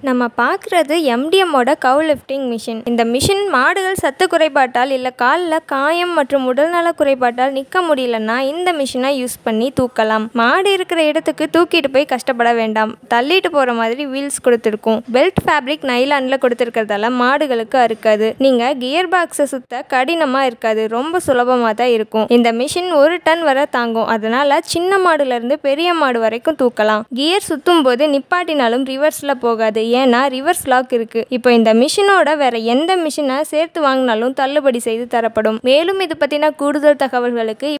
நம்ம பார்க்குறது எம்டிஎம்மோட கவு லிஃப்டிங் மிஷின் இந்த மிஷின் மாடுகள் சத்து குறைபாட்டால் இல்லை காலில் காயம் மற்றும் உடல்நல குறைபாட்டால் நிற்க முடியலன்னா இந்த மிஷினை யூஸ் பண்ணி தூக்கலாம் மாடு இருக்கிற இடத்துக்கு தூக்கிட்டு போய் கஷ்டப்பட வேண்டாம் தள்ளிட்டு போகிற மாதிரி வீல்ஸ் கொடுத்துருக்கும் பெல்ட் ஃபேப்ரிக் நைலானில் கொடுத்துருக்கிறதால மாடுகளுக்கு அறுக்காது நீங்கள் கியர் பாக்ஸை சுத்த கடினமாக இருக்காது ரொம்ப சுலபமாக தான் இருக்கும் இந்த மிஷின் ஒரு டன் வரை தாங்கும் அதனால் சின்ன மாடுலேருந்து பெரிய மாடு வரைக்கும் தூக்கலாம் கியர் சுற்றும் போது நிப்பாட்டினாலும் ரிவர்ஸில் போகாது ஏன்னா ரிவர்ஸ் லாக் இருக்குது இப்போ இந்த மிஷினோட வேற எந்த மிஷினை சேர்த்து வாங்கினாலும் தள்ளுபடி செய்து தரப்படும் மேலும் இது பற்றின கூடுதல் தகவல்களுக்கு